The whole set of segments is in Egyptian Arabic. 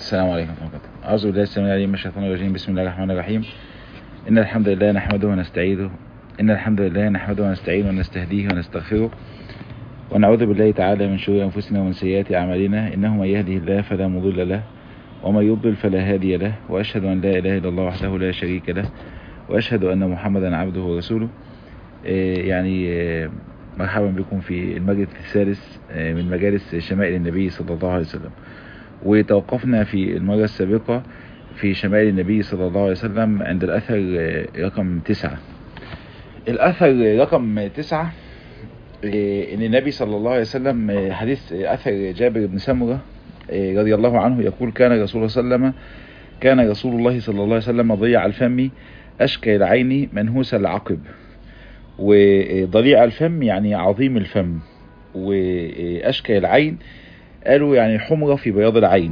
السلام عليكم ورحمة الله وبركاته أعوذ بالله السميع العليم من الشيطان الرجيم بسم الله الرحمن الرحيم إن الحمد لله نحمده ونستعيده إن الحمد لله نحمده ونستعينه ونستهديه ونستغفره ونعوذ بالله تعالى من شرور أنفسنا ومن سيئات أعمالنا إنه من يهده الله فلا مضل له ومن يضلل فلا هادي له وأشهد أن لا إله إلا الله وحده لا شريك له وأشهد أن محمدا عبده ورسوله إيه يعني إيه مرحبا بكم في المجلس الثالث إيه من مجالس شمائل النبي صلى الله عليه وسلم وتوقفنا في المرة السابقة في شمائل النبي صلى الله عليه وسلم عند الأثر رقم تسعة الأثر رقم تسعة إن النبي صلى الله عليه وسلم حديث أثر جابر بن سمرة رضي الله عنه يقول كان رسول الله صلى الله عليه وسلم كان رسول الله صلى الله عليه وسلم ضيع الفم أشكى العين منهوس العقب وضليع الفم يعني عظيم الفم وأشكى العين قالوا يعني حمرة في بياض العين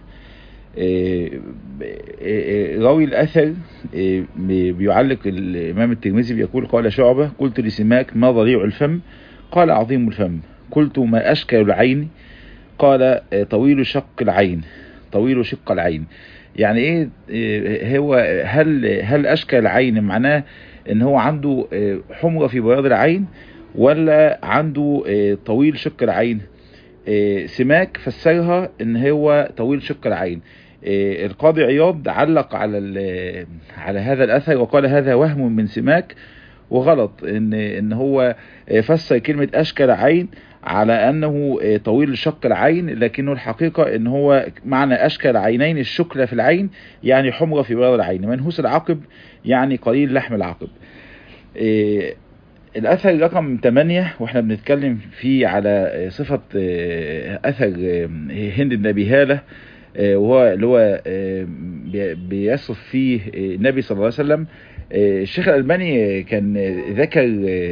راوي الأثر بيعلق الإمام الترمذي بيقول قال شعبة قلت لسماك ما ضليع الفم قال عظيم الفم قلت ما أشكل العين قال طويل شق العين طويل شق العين يعني ايه هو هل هل اشكل العين معناه ان هو عنده حمرة في بياض العين ولا عنده طويل شق العين سماك فسرها ان هو طويل شق العين القاضي عياض علق على على هذا الاثر وقال هذا وهم من سماك وغلط ان ان هو فسر كلمة اشكل عين على انه طويل شق العين لكنه الحقيقة ان هو معنى اشكل عينين الشكلة في العين يعني حمرة في بياض العين منهوس العقب يعني قليل لحم العقب الاثر رقم 8 واحنا بنتكلم فيه على صفة اثر هند بن ابي هاله وهو اللي هو بيصف فيه النبي صلى الله عليه وسلم الشيخ الألباني كان ذكر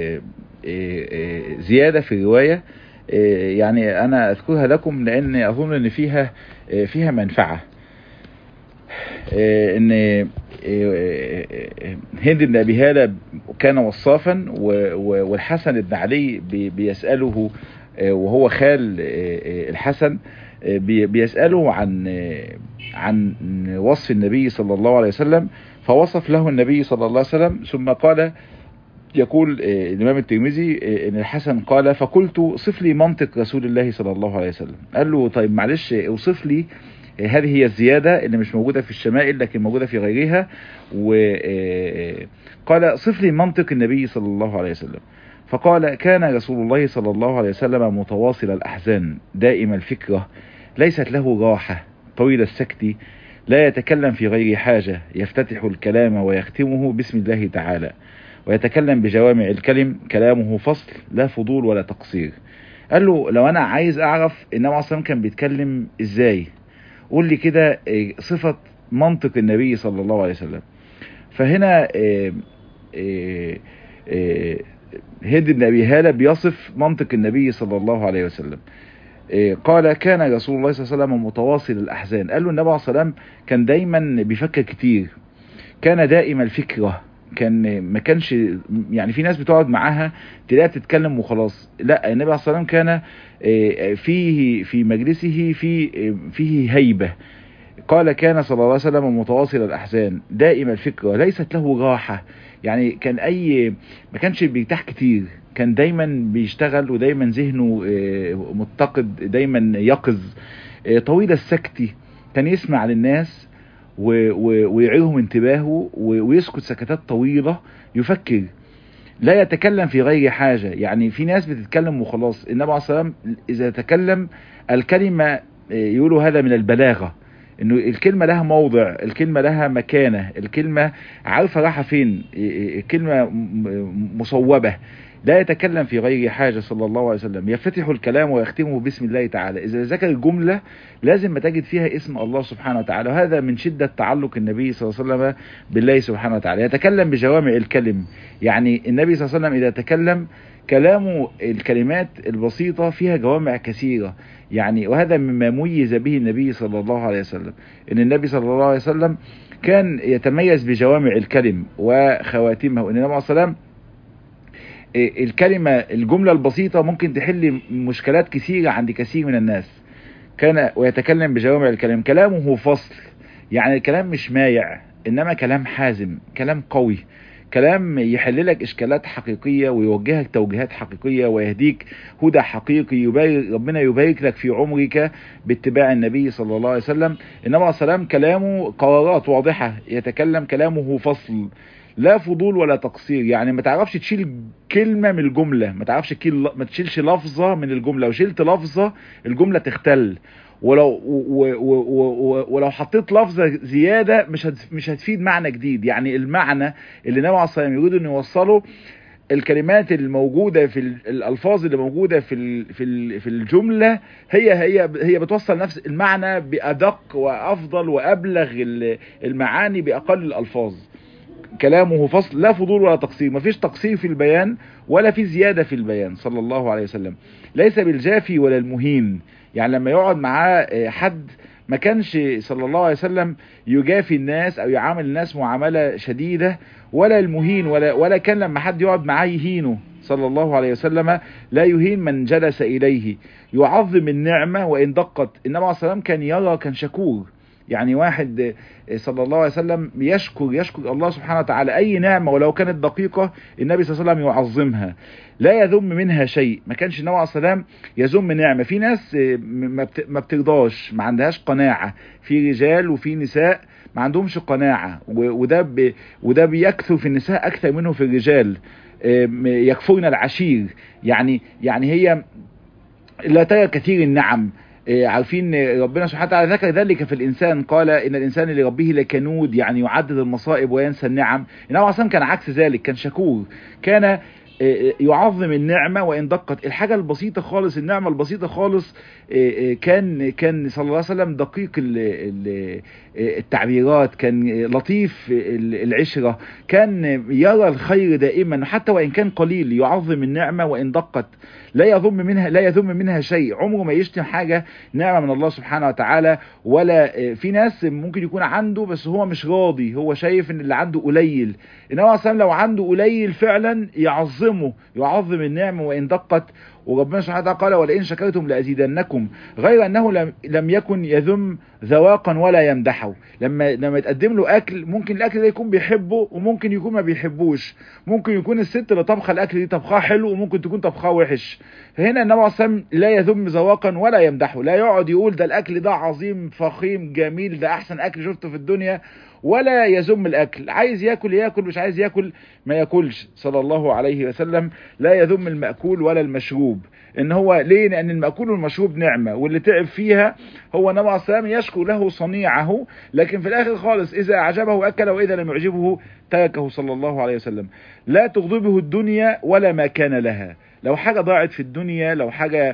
زيادة في الرواية يعني أنا أذكرها لكم لأن أظن أن فيها فيها منفعة أن هند بن أبي هالة كان وصافا والحسن بن علي بيسأله وهو خال الحسن بيسأله عن عن وصف النبي صلى الله عليه وسلم فوصف له النبي صلى الله عليه وسلم ثم قال يقول الإمام الترمذي إن الحسن قال فقلت صف لي منطق رسول الله صلى الله عليه وسلم قال له طيب معلش اوصف لي هذه هي الزيادة اللي مش موجودة في الشمائل لكن موجودة في غيرها وقال صف لي منطق النبي صلى الله عليه وسلم فقال كان رسول الله صلى الله عليه وسلم متواصل الأحزان دائم الفكرة ليست له راحة طويل السكت لا يتكلم في غير حاجة يفتتح الكلام ويختمه بسم الله تعالى ويتكلم بجوامع الكلم كلامه فصل لا فضول ولا تقصير قال له لو أنا عايز أعرف النبي عليه الصلاة كان بيتكلم إزاي قول لي كده صفة منطق النبي صلى الله عليه وسلم فهنا هند بن أبي هالة بيصف منطق النبي صلى الله عليه وسلم قال كان رسول الله صلى الله عليه وسلم متواصل الأحزان قال له النبي عليه الصلاة والسلام كان دايما بيفكر كتير كان دائم الفكرة كان ما كانش يعني في ناس بتقعد معاها تلاقيها بتتكلم وخلاص لا النبي عليه الصلاه والسلام كان فيه في مجلسه في فيه هيبه قال كان صلى الله عليه وسلم متواصل الاحزان دائم الفكره ليست له راحه يعني كان اي ما كانش بيرتاح كتير كان دايما بيشتغل ودايما ذهنه متقد دايما يقظ طويل السكت كان يسمع للناس ويعيرهم انتباهه ويسكت سكتات طويلة يفكر لا يتكلم في غير حاجة يعني في ناس بتتكلم وخلاص النبي عليه الصلاة والسلام إذا تكلم الكلمة يقولوا هذا من البلاغة انه الكلمة لها موضع الكلمة لها مكانة الكلمة عارفة راحة فين الكلمة مصوبة لا يتكلم في غير حاجة صلى الله عليه وسلم يفتح الكلام ويختمه باسم الله تعالى إذا ذكر الجملة لازم ما تجد فيها اسم الله سبحانه وتعالى وهذا من شدة تعلق النبي صلى الله عليه وسلم بالله سبحانه وتعالى يتكلم بجوامع الكلم يعني النبي صلى الله عليه وسلم إذا تكلم كلامه الكلمات البسيطة فيها جوامع كثيرة يعني وهذا مما ميز به النبي صلى الله عليه وسلم ان النبي صلى الله عليه وسلم كان يتميز بجوامع الكلم وخواتمه ان النبي عليه الصلاة والسلام الكلمة الجملة البسيطة ممكن تحل مشكلات كثيرة عند كثير من الناس كان ويتكلم بجوامع الكلام كلامه فصل يعني الكلام مش مايع انما كلام حازم كلام قوي كلام يحل لك اشكالات حقيقية ويوجهك توجيهات حقيقية ويهديك هدى حقيقي يبارك ربنا يبارك لك في عمرك باتباع النبي صلى الله عليه وسلم انما عليه السلام كلامه قرارات واضحة يتكلم كلامه فصل لا فضول ولا تقصير يعني ما تعرفش تشيل كلمة من الجملة ما تعرفش تشيل ما تشيلش لفظة من الجملة لو شلت لفظة الجملة تختل ولو و و و ولو حطيت لفظه زياده مش مش هتفيد معنى جديد يعني المعنى اللي النبي عليه الصلاه والسلام يريد انه يوصله الكلمات الموجوده في الالفاظ اللي موجوده في في في الجمله هي هي هي بتوصل نفس المعنى بادق وافضل وابلغ المعاني باقل الالفاظ كلامه فصل لا فضول ولا تقصير مفيش تقصير في البيان ولا في زياده في البيان صلى الله عليه وسلم ليس بالجافي ولا المهين يعني لما يقعد معاه حد ما كانش صلى الله عليه وسلم يجافي الناس او يعامل الناس معاملة شديدة ولا المهين ولا, ولا كان لما حد يقعد معاه يهينه صلى الله عليه وسلم لا يهين من جلس اليه يعظم النعمة وان دقت النبي عليه الصلاة والسلام كان يرى كان شكور يعني واحد صلى الله عليه وسلم يشكر يشكر الله سبحانه وتعالى اي نعمة ولو كانت دقيقة النبي صلى الله عليه وسلم يعظمها لا يذم منها شيء ما كانش النبي عليه السلام يذم نعمة في ناس ما بترضاش ما عندهاش قناعة في رجال وفي نساء ما عندهمش قناعة وده ب... وده بيكثر في النساء اكثر منه في الرجال يكفرن العشير يعني يعني هي لا ترى كثير النعم عارفين ربنا سبحانه وتعالى ذكر ذلك في الإنسان قال إن الإنسان لربه لكنود يعني يعدد المصائب وينسى النعم النبي عليه كان عكس ذلك كان شكور كان يعظم النعمة وإن دقت الحاجة البسيطة خالص النعمة البسيطة خالص كان كان صلى الله عليه وسلم دقيق التعبيرات كان لطيف العشرة كان يرى الخير دائما حتى وإن كان قليل يعظم النعمة وإن دقت لا يذم منها لا يذم منها شيء عمره ما يشتم حاجة نعمة من الله سبحانه وتعالى ولا في ناس ممكن يكون عنده بس هو مش راضي هو شايف ان اللي عنده قليل انما اصلا لو عنده قليل فعلا يعظمه يعظم النعمة وإن دقت وربنا سبحانه وتعالى قال ولئن شكرتم لأزيدنكم غير أنه لم, لم يكن يذم ذواقا ولا يمدحه لما لما يتقدم له أكل ممكن الأكل ده يكون بيحبه وممكن يكون ما بيحبوش ممكن يكون الست اللي طبخه الأكل دي طبخاه حلو وممكن تكون طبخاه وحش فهنا النبي عليه الصلاة لا يذم ذواقا ولا يمدحه لا يقعد يقول ده الأكل ده عظيم فخيم جميل ده أحسن أكل شفته في الدنيا ولا يذم الاكل عايز ياكل ياكل مش عايز ياكل ما ياكلش صلى الله عليه وسلم لا يذم المأكول ولا المشروب ان هو ليه لان المأكول والمشروب نعمة واللي تعب فيها هو نبي عليه السلام يشكو له صنيعه لكن في الاخر خالص اذا اعجبه اكل واذا لم يعجبه تركه صلى الله عليه وسلم لا تغضبه الدنيا ولا ما كان لها لو حاجة ضاعت في الدنيا لو حاجة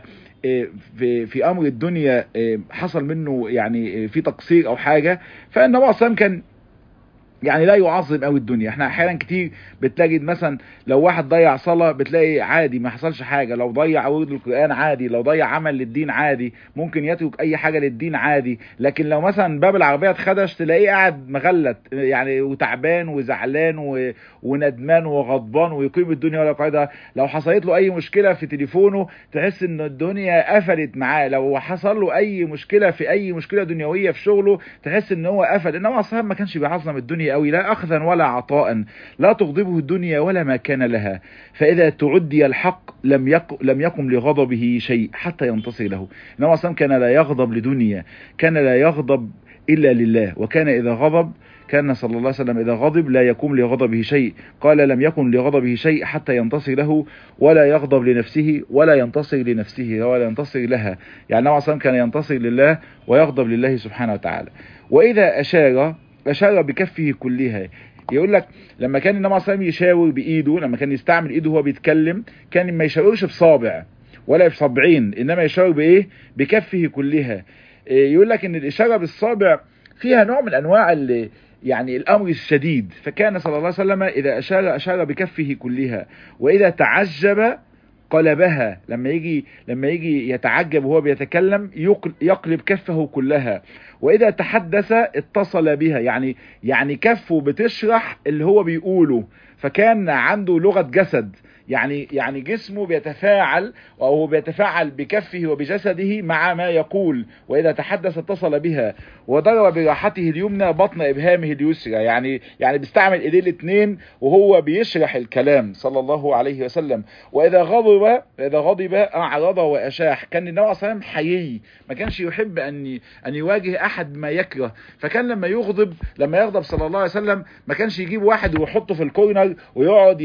في في امر الدنيا حصل منه يعني في تقصير او حاجه فالنبي عليه الصلاه كان يعني لا يعظم قوي الدنيا احنا احيانا كتير بتلاقي مثلا لو واحد ضيع صلاة بتلاقي عادي ما حصلش حاجة لو ضيع ورد القرآن عادي لو ضيع عمل للدين عادي ممكن يترك اي حاجة للدين عادي لكن لو مثلا باب العربية اتخدش تلاقيه قاعد مغلط يعني وتعبان وزعلان و... وندمان وغضبان ويقيم الدنيا ولا قاعدة لو حصلت له اي مشكلة في تليفونه تحس ان الدنيا قفلت معاه لو حصل له اي مشكلة في اي مشكلة دنيوية في شغله تحس ان هو قفل انما اصلا ما كانش بيعظم الدنيا قوي لا أخذا ولا عطاء لا تغضبه الدنيا ولا ما كان لها فإذا تعدي الحق لم يق لم يقم لغضبه شيء حتى ينتصر له إنما أصلا كان لا يغضب لدنيا كان لا يغضب إلا لله وكان إذا غضب كان صلى الله عليه وسلم إذا غضب لا يقوم لغضبه شيء قال لم يكن لغضبه شيء حتى ينتصر له ولا يغضب لنفسه ولا ينتصر لنفسه ولا ينتصر لها يعني النبي صلى كان ينتصر لله ويغضب لله سبحانه وتعالى وإذا أشار أشار بكفه كلها يقول لك لما كان النبي صلى الله عليه وسلم يشاور بايده لما كان يستعمل ايده وهو بيتكلم كان ما يشاورش بصابع ولا بصبعين انما يشاور بايه بكفه كلها يقول لك ان الاشاره بالصابع فيها نوع من انواع اللي يعني الامر الشديد فكان صلى الله عليه وسلم اذا اشار اشار بكفه كلها واذا تعجب قلبها لما يجي لما يجي يتعجب وهو بيتكلم يقلب كفه كلها واذا تحدث اتصل بها يعني يعني كفه بتشرح اللي هو بيقوله فكان عنده لغة جسد يعني يعني جسمه بيتفاعل وهو بيتفاعل بكفه وبجسده مع ما يقول واذا تحدث اتصل بها وضرب براحته اليمنى بطن ابهامه اليسرى يعني يعني بيستعمل ايديه الاثنين وهو بيشرح الكلام صلى الله عليه وسلم واذا غضب اذا غضب اعرض واشاح كان النبي صلى الله عليه وسلم حيي ما كانش يحب ان ان يواجه احد ما يكره فكان لما يغضب لما يغضب صلى الله عليه وسلم ما كانش يجيب واحد ويحطه في الكورنر ويقعد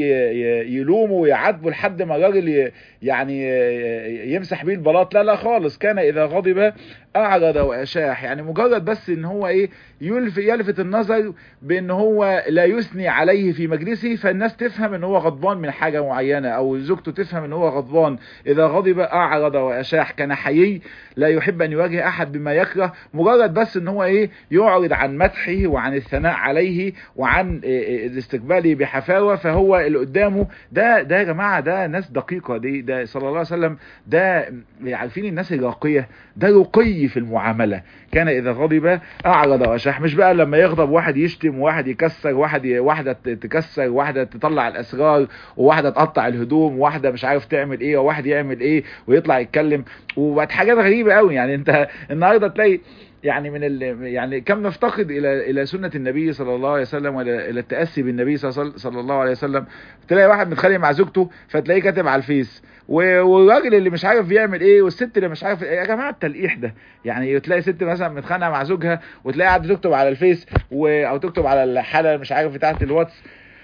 يلومه ويعاتبه لحد ما الراجل يعني يمسح بيه البلاط لا لا خالص كان اذا غضب اعرض واشاح يعني مجرد بس ان هو ايه يلف يلفت النظر بان هو لا يثني عليه في مجلسه فالناس تفهم ان هو غضبان من حاجة معينة او زوجته تفهم ان هو غضبان اذا غضب اعرض واشاح كان حيي لا يحب ان يواجه احد بما يكره مجرد بس ان هو ايه يعرض عن مدحه وعن الثناء عليه وعن الاستقبال بحفاوة فهو اللي قدامه ده ده يا جماعة ده ناس دقيقة دي ده صلى الله عليه وسلم ده عارفين الناس الراقية ده رقي في المعاملة كان اذا غضب اعرض واشاح مش بقى لما يغضب واحد يشتم واحد يكسر واحد ي... واحدة تكسر واحدة تطلع الاسرار وواحدة تقطع الهدوم وواحدة مش عارف تعمل ايه وواحد يعمل ايه ويطلع يتكلم وبقت حاجات غريبة قوي يعني انت النهاردة تلاقي يعني من ال... يعني كم نفتقد الى الى سنه النبي صلى الله عليه وسلم والى الى التاسي بالنبي صلى الله عليه وسلم تلاقي واحد متخانق مع زوجته فتلاقيه كاتب على الفيس والراجل اللي مش عارف يعمل ايه والست اللي مش عارف يا جماعه التلقيح ده يعني تلاقي ست مثلا متخانقه مع زوجها وتلاقي قاعده تكتب على الفيس و... او تكتب على الحاله مش عارف بتاعه الواتس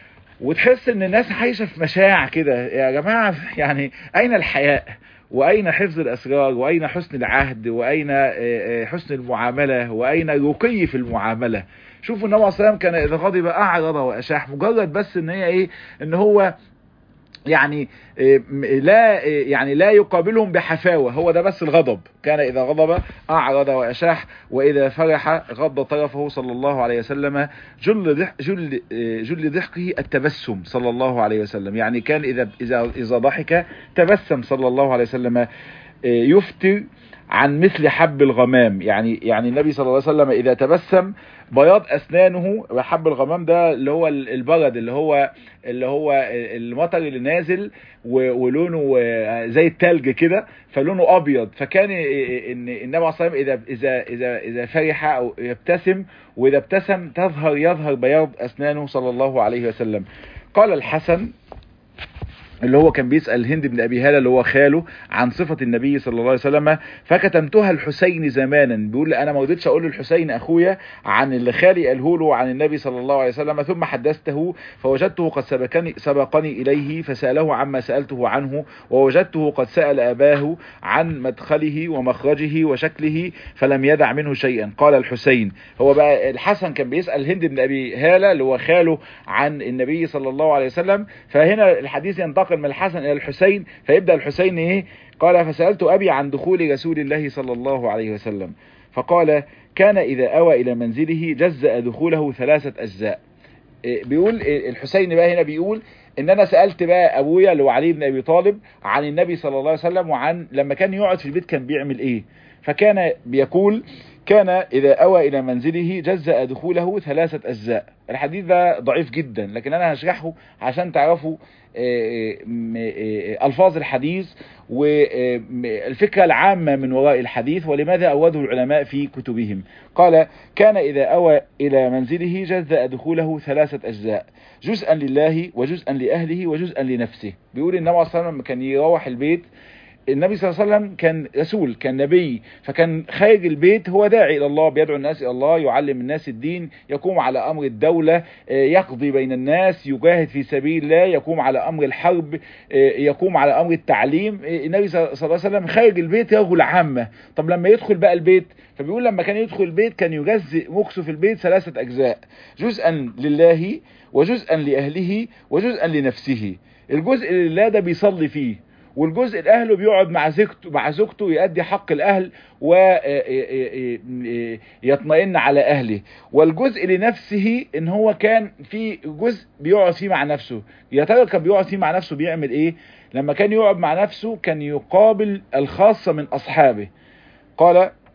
وتحس ان الناس عايشه في مشاع كده يا جماعه يعني اين الحياء واين حفظ الاسرار واين حسن العهد واين حسن المعامله واين الرقي في المعامله شوفوا النبي صلى الله عليه وسلم كان اذا غضب اعرض واشاح مجرد بس ان هي ايه ان هو يعني لا يعني لا يقابلهم بحفاوة هو ده بس الغضب كان إذا غضب أعرض وأشاح وإذا فرح غض طرفه صلى الله عليه وسلم جل ضحك جل جل ضحكه التبسم صلى الله عليه وسلم يعني كان إذا إذا إذا ضحك تبسم صلى الله عليه وسلم يفتر عن مثل حب الغمام يعني يعني النبي صلى الله عليه وسلم إذا تبسم بياض اسنانه وحب الغمام ده اللي هو البرد اللي هو اللي هو المطر اللي نازل ولونه زي التلج كده فلونه ابيض فكان ان النبي عليه الصلاه والسلام اذا اذا اذا اذا فرح او يبتسم واذا ابتسم تظهر يظهر بياض اسنانه صلى الله عليه وسلم قال الحسن اللي هو كان بيسأل هند بن أبي هالة اللي هو خاله عن صفة النبي صلى الله عليه وسلم فكتمتها الحسين زمانا بيقول أنا ما رضيتش أقول للحسين أخويا عن اللي خالي قاله له عن النبي صلى الله عليه وسلم ثم حدثته فوجدته قد سبقني, سبقني إليه فسأله عما سألته عنه ووجدته قد سأل أباه عن مدخله ومخرجه وشكله فلم يدع منه شيئا قال الحسين هو بقى الحسن كان بيسأل هند بن أبي هالة اللي هو خاله عن النبي صلى الله عليه وسلم فهنا الحديث ينتقل من الحسن الى الحسين فيبدأ الحسين ايه قال فسألت ابي عن دخول رسول الله صلى الله عليه وسلم فقال كان اذا اوى الى منزله جزأ دخوله ثلاثة اجزاء بيقول الحسين بقى هنا بيقول ان انا سألت بقى ابويا اللي هو علي بن ابي طالب عن النبي صلى الله عليه وسلم وعن لما كان يقعد في البيت كان بيعمل ايه فكان بيقول كان إذا أوى إلى منزله جزأ دخوله ثلاثة أجزاء الحديث ده ضعيف جدا لكن أنا هشرحه عشان تعرفوا ألفاظ الحديث والفكرة العامة من وراء الحديث ولماذا أوده العلماء في كتبهم قال كان إذا أوى إلى منزله جزأ دخوله ثلاثة أجزاء جزءا لله وجزءا لأهله وجزءا لنفسه بيقول النبي صلى الله عليه وسلم كان يروح البيت النبي صلى الله عليه وسلم كان رسول كان نبي فكان خارج البيت هو داعي الى الله بيدعو الناس الى الله يعلم الناس الدين يقوم على امر الدولة يقضي بين الناس يجاهد في سبيل الله يقوم على امر الحرب يقوم على امر التعليم النبي صلى الله عليه وسلم خارج البيت رجل عامة طب لما يدخل بقى البيت فبيقول لما كان يدخل البيت كان يجزئ مكسه في البيت ثلاثة اجزاء جزءا لله وجزءا لاهله وجزءا لنفسه الجزء لله ده بيصلي فيه والجزء الاهله بيقعد مع زوجته مع زوجته يؤدي حق الاهل ويطمئن على اهله والجزء لنفسه ان هو كان في جزء بيقعد فيه مع نفسه يا ترى كان بيقعد فيه مع نفسه بيعمل ايه لما كان يقعد مع نفسه كان يقابل الخاصة من اصحابه قال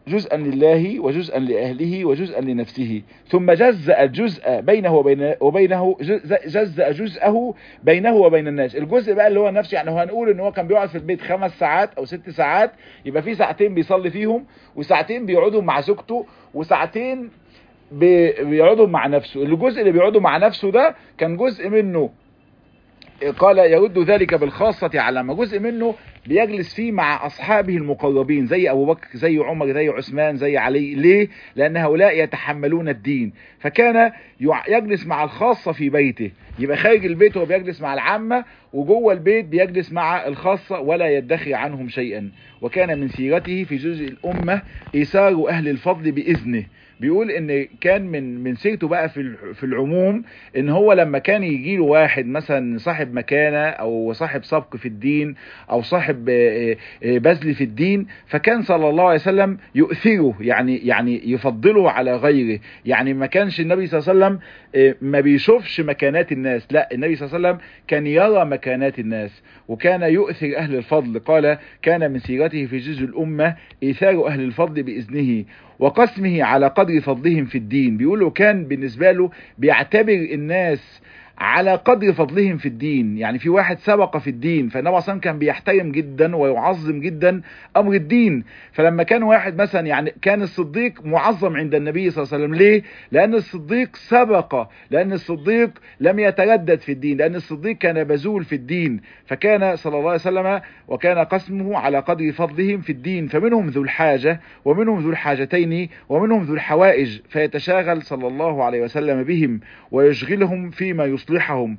جزءا لله وجزءا لأهله وجزءا لنفسه ثم جزأ الجزء بينه وبين وبينه جزأ جزءه بينه وبين الناس الجزء بقى اللي هو نفسه يعني هو هنقول ان هو كان بيقعد في البيت خمس ساعات او ست ساعات يبقى في ساعتين بيصلي فيهم وساعتين بيقعدوا مع زوجته وساعتين بيقعدوا مع نفسه الجزء اللي بيقعدوا مع نفسه ده كان جزء منه قال يرد ذلك بالخاصة على ما جزء منه بيجلس فيه مع أصحابه المقربين زي أبو بكر زي عمر زي عثمان زي علي ليه؟ لأن هؤلاء يتحملون الدين فكان يجلس مع الخاصة في بيته يبقى خارج البيت هو بيجلس مع العامة وجوه البيت بيجلس مع الخاصة ولا يدخر عنهم شيئا وكان من سيرته في جزء الأمة إيثار أهل الفضل بإذنه بيقول ان كان من من سيرته بقى في في العموم ان هو لما كان يجي له واحد مثلا صاحب مكانه او صاحب سبق في الدين او صاحب بذل في الدين فكان صلى الله عليه وسلم يؤثره يعني يعني يفضله على غيره يعني ما كانش النبي صلى الله عليه وسلم ما بيشوفش مكانات الناس لا النبي صلى الله عليه وسلم كان يرى مكانات الناس وكان يؤثر اهل الفضل قال كان من سيرته في جزء الامه ايثار اهل الفضل باذنه وقسمه على قدر فضلهم في الدين بيقولوا كان بالنسبة له بيعتبر الناس على قدر فضلهم في الدين يعني في واحد سبق في الدين فالنبي صلى كان بيحترم جدا ويعظم جدا امر الدين فلما كان واحد مثلا يعني كان الصديق معظم عند النبي صلى الله عليه وسلم ليه لان الصديق سبق لان الصديق لم يتردد في الدين لان الصديق كان بذول في الدين فكان صلى الله عليه وسلم وكان قسمه على قدر فضلهم في الدين فمنهم ذو الحاجة ومنهم ذو الحاجتين ومنهم ذو الحوائج فيتشاغل صلى الله عليه وسلم بهم ويشغلهم فيما يصلح يصلحهم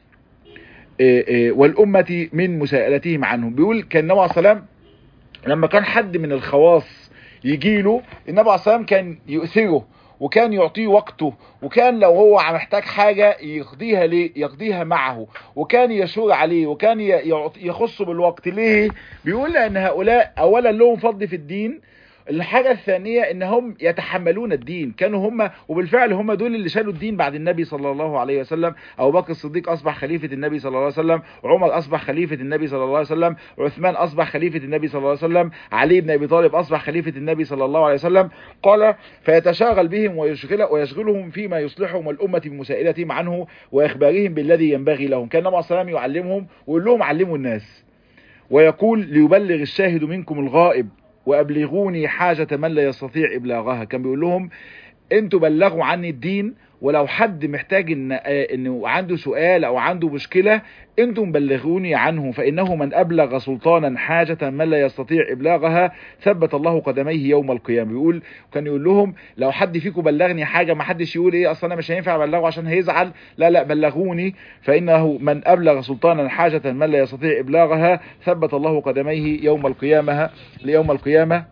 والأمة من مساءلتهم عنهم بيقول كان النبي عليه السلام لما كان حد من الخواص يجي له النبي عليه السلام كان يؤثره وكان يعطيه وقته وكان لو هو محتاج حاجة يقضيها ليه يقضيها معه وكان يشور عليه وكان يخصه بالوقت ليه بيقول لأن هؤلاء أولا لهم فضل في الدين الحاجة الثانية انهم يتحملون الدين كانوا هم وبالفعل هم دول اللي شالوا الدين بعد النبي صلى الله عليه وسلم ابو بكر الصديق اصبح خليفة النبي صلى الله عليه وسلم عمر اصبح خليفة النبي صلى الله عليه وسلم عثمان اصبح خليفة النبي صلى الله عليه وسلم علي بن ابي طالب اصبح خليفة النبي صلى الله عليه وسلم قال فيتشاغل بهم ويشغل ويشغلهم فيما يصلحهم الامة بمسائلتهم عنه واخبارهم بالذي ينبغي لهم كان النبي صلى الله عليه وسلم يعلمهم ويقول لهم علموا الناس ويقول ليبلغ الشاهد منكم الغائب وابلغوني حاجة من لا يستطيع ابلاغها كان بيقول لهم انتوا بلغوا عني الدين ولو حد محتاج ان انه عنده سؤال او عنده مشكلة انتم بلغوني عنه فانه من ابلغ سلطانا حاجة من لا يستطيع ابلاغها ثبت الله قدميه يوم القيامة بيقول كان يقول لهم لو حد فيكم بلغني حاجة ما حدش يقول ايه اصلا انا مش هينفع ابلغه عشان هيزعل لا لا بلغوني فانه من ابلغ سلطانا حاجة من لا يستطيع ابلاغها ثبت الله قدميه يوم القيامة ليوم القيامة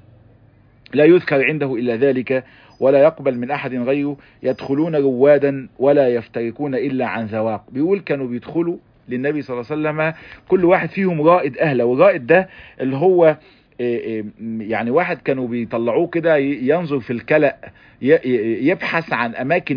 لا يذكر عنده الا ذلك ولا يقبل من أحد غيره يدخلون روادا ولا يفتركون إلا عن ذواق بيقول كانوا بيدخلوا للنبي صلى الله عليه وسلم كل واحد فيهم رائد أهله والرائد ده اللي هو يعني واحد كانوا بيطلعوه كده ينظر في الكلأ يبحث عن أماكن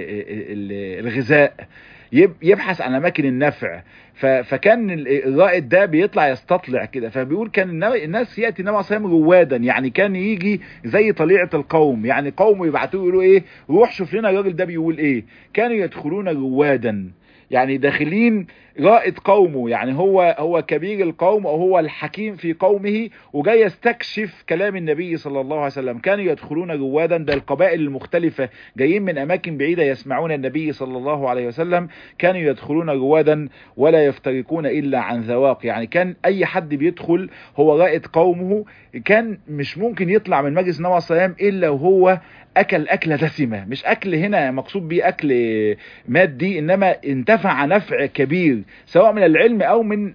الغذاء يبحث عن اماكن النفع فكان الرائد ده بيطلع يستطلع كده فبيقول كان الناس ياتي النبي صلى الله عليه وسلم روادا يعني كان يجي زي طليعه القوم يعني قوم يبعتوه يقولوا ايه روح شوف لنا الراجل ده بيقول ايه كانوا يدخلون روادا يعني داخلين رائد قومه يعني هو هو كبير القوم او هو الحكيم في قومه وجاي يستكشف كلام النبي صلى الله عليه وسلم كانوا يدخلون روادا ده القبائل المختلفة جايين من اماكن بعيدة يسمعون النبي صلى الله عليه وسلم كانوا يدخلون روادا ولا يفترقون الا عن ذواق يعني كان اي حد بيدخل هو رائد قومه كان مش ممكن يطلع من مجلس النبي صلى الله عليه وسلم الا وهو اكل اكلة دسمة مش اكل هنا مقصود بيه اكل مادي انما انتفع نفع كبير سواء من العلم او من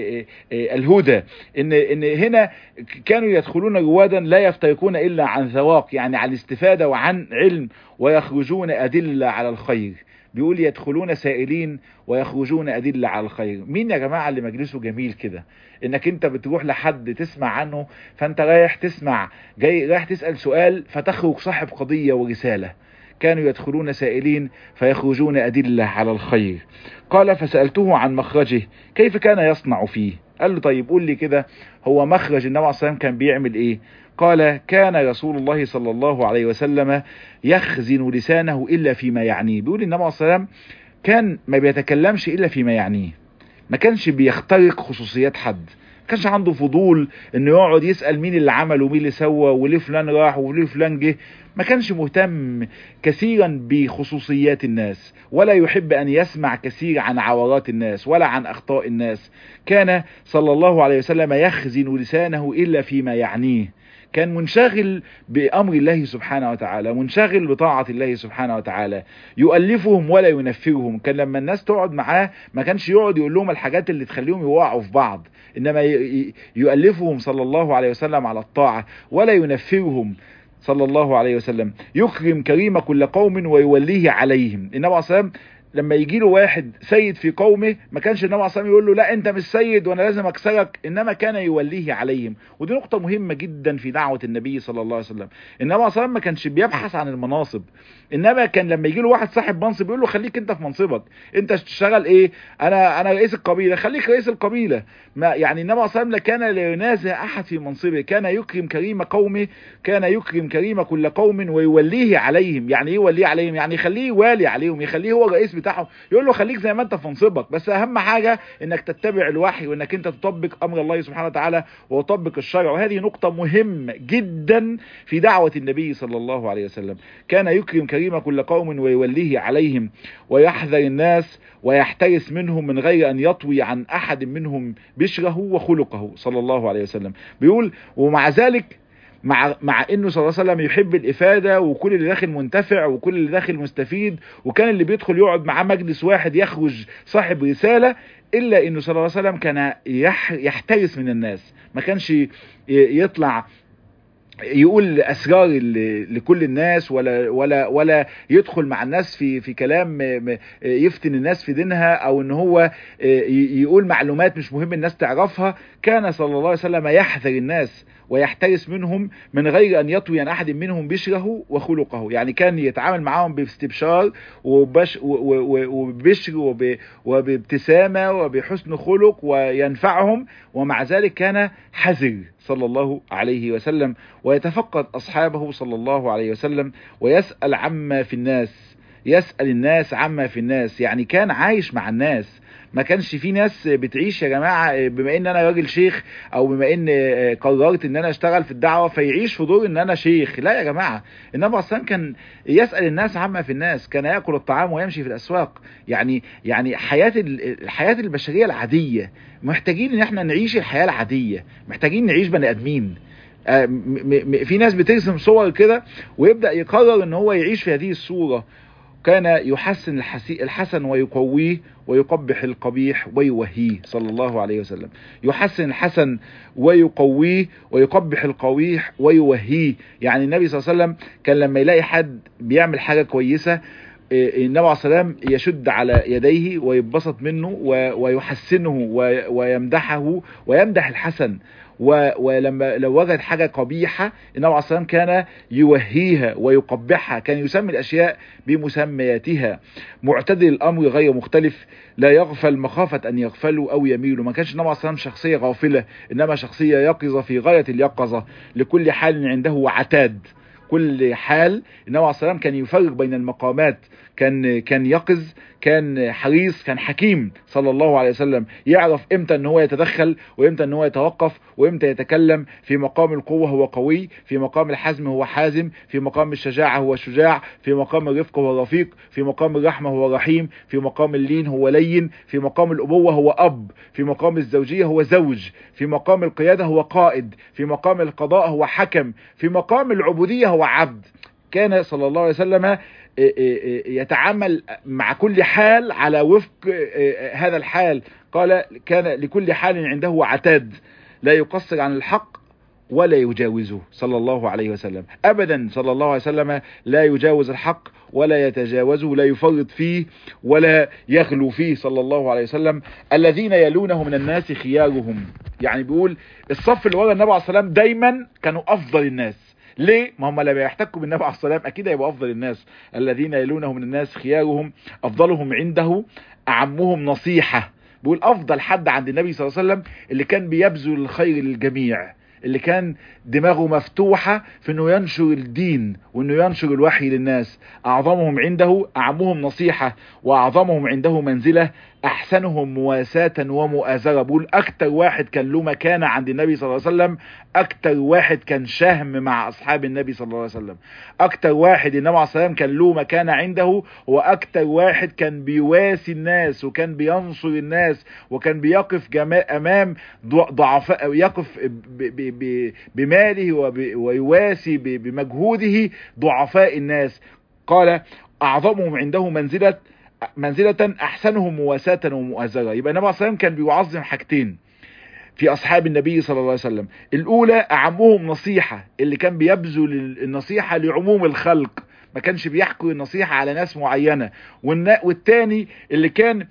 الهدى ان ان هنا كانوا يدخلون روادا لا يفترقون الا عن ذواق يعني عن استفادة وعن علم ويخرجون ادلة على الخير بيقول يدخلون سائلين ويخرجون أدلة على الخير مين يا جماعة اللي مجلسه جميل كده انك انت بتروح لحد تسمع عنه فانت رايح تسمع جاي رايح تسأل سؤال فتخرج صاحب قضية ورسالة كانوا يدخلون سائلين فيخرجون أدلة على الخير قال فسألته عن مخرجه كيف كان يصنع فيه قال له طيب قول لي كده هو مخرج النبي عليه الصلاة والسلام كان بيعمل ايه قال كان رسول الله صلى الله عليه وسلم يخزن لسانه إلا فيما يعنيه بيقول النبي عليه الصلاة والسلام كان ما بيتكلمش إلا فيما يعنيه ما كانش بيخترق خصوصيات حد ما كانش عنده فضول انه يقعد يسأل مين اللي عمل ومين اللي سوى وليه فلان راح وليه فلان جه ما كانش مهتم كثيرا بخصوصيات الناس ولا يحب ان يسمع كثير عن عورات الناس ولا عن اخطاء الناس كان صلى الله عليه وسلم يخزن لسانه الا فيما يعنيه كان منشغل بأمر الله سبحانه وتعالى منشغل بطاعة الله سبحانه وتعالى يؤلفهم ولا ينفرهم كان لما الناس تقعد معاه ما كانش يقعد يقول لهم الحاجات اللي تخليهم يوقعوا في بعض إنما يؤلفهم صلى الله عليه وسلم على الطاعة ولا ينفرهم صلى الله عليه وسلم يكرم كريم كل قوم ويوليه عليهم النبي عليه الصلاة لما يجي له واحد سيد في قومه ما كانش النبي عليه الصلاه يقول له لا انت مش سيد وانا لازم اكسرك انما كان يوليه عليهم ودي نقطه مهمه جدا في دعوه النبي صلى الله عليه وسلم النبي عليه الصلاه ما كانش بيبحث عن المناصب انما كان لما يجي له واحد صاحب منصب يقول له خليك انت في منصبك انت تشتغل ايه انا انا رئيس القبيله خليك رئيس القبيله ما يعني النبي عليه الصلاه والسلام كان لا ينازع احد في منصبه كان يكرم كريم قومه كان يكرم كريم كل قوم ويوليه عليهم يعني ايه يوليه عليهم يعني يخليه والي عليهم يخليه هو الرئيس بتاعهم يقول له خليك زي ما انت في منصبك بس اهم حاجه انك تتبع الوحي وانك انت تطبق امر الله سبحانه وتعالى وتطبق الشرع وهذه نقطه مهمه جدا في دعوه النبي صلى الله عليه وسلم كان يكرم كريم كل قوم ويوليه عليهم ويحذر الناس ويحترس منهم من غير ان يطوي عن احد منهم بشره وخلقه صلى الله عليه وسلم بيقول ومع ذلك مع مع انه صلى الله عليه وسلم يحب الافاده وكل اللي داخل منتفع وكل اللي داخل مستفيد وكان اللي بيدخل يقعد معاه مجلس واحد يخرج صاحب رساله الا انه صلى الله عليه وسلم كان يح يحترس من الناس ما كانش يطلع يقول اسرار لكل الناس ولا ولا ولا يدخل مع الناس في في كلام يفتن الناس في دينها او ان هو يقول معلومات مش مهم الناس تعرفها كان صلى الله عليه وسلم يحذر الناس ويحترس منهم من غير ان يطوي عن احد منهم بشره وخلقه يعني كان يتعامل معاهم باستبشار وبش وبشر وب وبابتسامه وبحسن خلق وينفعهم ومع ذلك كان حذر صلى الله عليه وسلم ويتفقد اصحابه صلى الله عليه وسلم ويسال عما في الناس يسال الناس عما في الناس يعني كان عايش مع الناس ما كانش في ناس بتعيش يا جماعة بما ان انا راجل شيخ او بما ان قررت ان انا اشتغل في الدعوة فيعيش في دور ان انا شيخ لا يا جماعة النبي اصلا كان يسأل الناس عما في الناس كان يأكل الطعام ويمشي في الاسواق يعني يعني حياة الحياة البشرية العادية محتاجين ان احنا نعيش الحياة العادية محتاجين نعيش بني ادمين في ناس بترسم صور كده ويبدأ يقرر ان هو يعيش في هذه الصورة كان يحسن الحسن ويقويه ويقبح القبيح ويوهيه صلى الله عليه وسلم يحسن الحسن ويقويه ويقبح القبيح ويوهيه يعني النبي صلى الله عليه وسلم كان لما يلاقي حد بيعمل حاجة كويسة النبي عليه السلام يشد على يديه ويبسط منه ويحسنه ويمدحه ويمدح الحسن ولما لو وجد حاجة قبيحة النبي عليه السلام كان يوهيها ويقبحها كان يسمي الأشياء بمسمياتها معتدل الأمر غير مختلف لا يغفل مخافة أن يغفلوا أو يميلوا ما كانش النبي عليه السلام شخصية غافلة إنما شخصية يقظة في غاية اليقظة لكل حال عنده عتاد كل حال النبي عليه السلام كان يفرق بين المقامات كان كان يقظ كان حريص كان حكيم صلى الله عليه وسلم يعرف امتى ان هو يتدخل وامتى ان هو يتوقف وامتى يتكلم في مقام القوة هو قوي في مقام الحزم هو حازم في مقام الشجاعة هو شجاع في مقام الرفق هو رفيق في مقام الرحمة هو رحيم في مقام اللين هو لين في مقام الأبوة هو أب في مقام الزوجية هو زوج في مقام القيادة هو قائد في مقام القضاء هو حكم في مقام العبودية هو عبد كان صلى الله عليه وسلم يتعامل مع كل حال على وفق هذا الحال قال كان لكل حال عنده عتاد لا يقصر عن الحق ولا يجاوزه صلى الله عليه وسلم ابدا صلى الله عليه وسلم لا يجاوز الحق ولا يتجاوزه لا يفرط فيه ولا يغلو فيه صلى الله عليه وسلم الذين يلونه من الناس خيارهم يعني بيقول الصف اللي ورا النبي عليه الصلاه والسلام دايما كانوا افضل الناس ليه؟ ما هم لما يحتكوا بالنبي عليه الصلاه والسلام اكيد هيبقوا افضل الناس الذين يلونه من الناس خيارهم افضلهم عنده اعمهم نصيحه بيقول افضل حد عند النبي صلى الله عليه وسلم اللي كان بيبذل الخير للجميع اللي كان دماغه مفتوحة في انه ينشر الدين وانه ينشر الوحي للناس اعظمهم عنده اعمهم نصيحة واعظمهم عنده منزلة احسنهم مواساة ومؤازرة بقول اكتر واحد كان له مكانة عند النبي صلى الله عليه وسلم اكتر واحد كان شهم مع اصحاب النبي صلى الله عليه وسلم اكتر واحد النبي عليه الصلاة والسلام كان له مكانة عنده واكتر واحد كان بيواسي الناس وكان بينصر الناس وكان بيقف جما... امام ضعفاء يقف ب... ب... ب... بماله وب... ويواسي ب... بمجهوده ضعفاء الناس قال اعظمهم عنده منزله منزلة احسنهم مواساة ومؤازرة يبقى النبي عليه الصلاة والسلام كان بيعظم حاجتين في اصحاب النبي صلى الله عليه وسلم الاولى اعمهم نصيحة اللي كان بيبذل النصيحة لعموم الخلق ما كانش بيحكوا النصيحة على ناس معينة والتاني اللي كان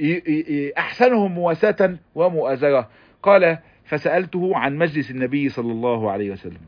احسنهم مواساة ومؤازرة قال فسألته عن مجلس النبي صلى الله عليه وسلم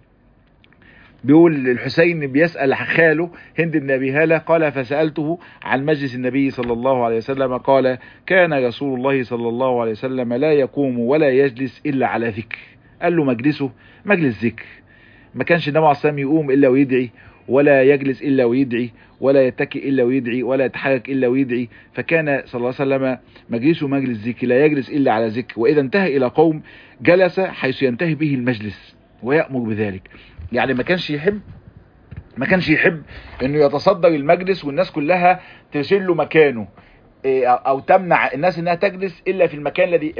بيقول الحسين بيسأل خاله هند بن أبي هالة قال فسألته عن مجلس النبي صلى الله عليه وسلم قال كان رسول الله صلى الله عليه وسلم لا يقوم ولا يجلس إلا على ذكر قال له مجلسه مجلس ذكر ما كانش النبي عليه الصلاة يقوم إلا ويدعي ولا يجلس إلا ويدعي ولا يتكئ إلا ويدعي ولا يتحرك إلا ويدعي فكان صلى الله عليه وسلم مجلسه مجلس ذكر لا يجلس إلا على ذكر وإذا انتهى إلى قوم جلس حيث ينتهي به المجلس ويأمر بذلك يعني ما كانش يحب ما كانش يحب انه يتصدر المجلس والناس كلها تشيل له مكانه او تمنع الناس انها تجلس الا في المكان الذي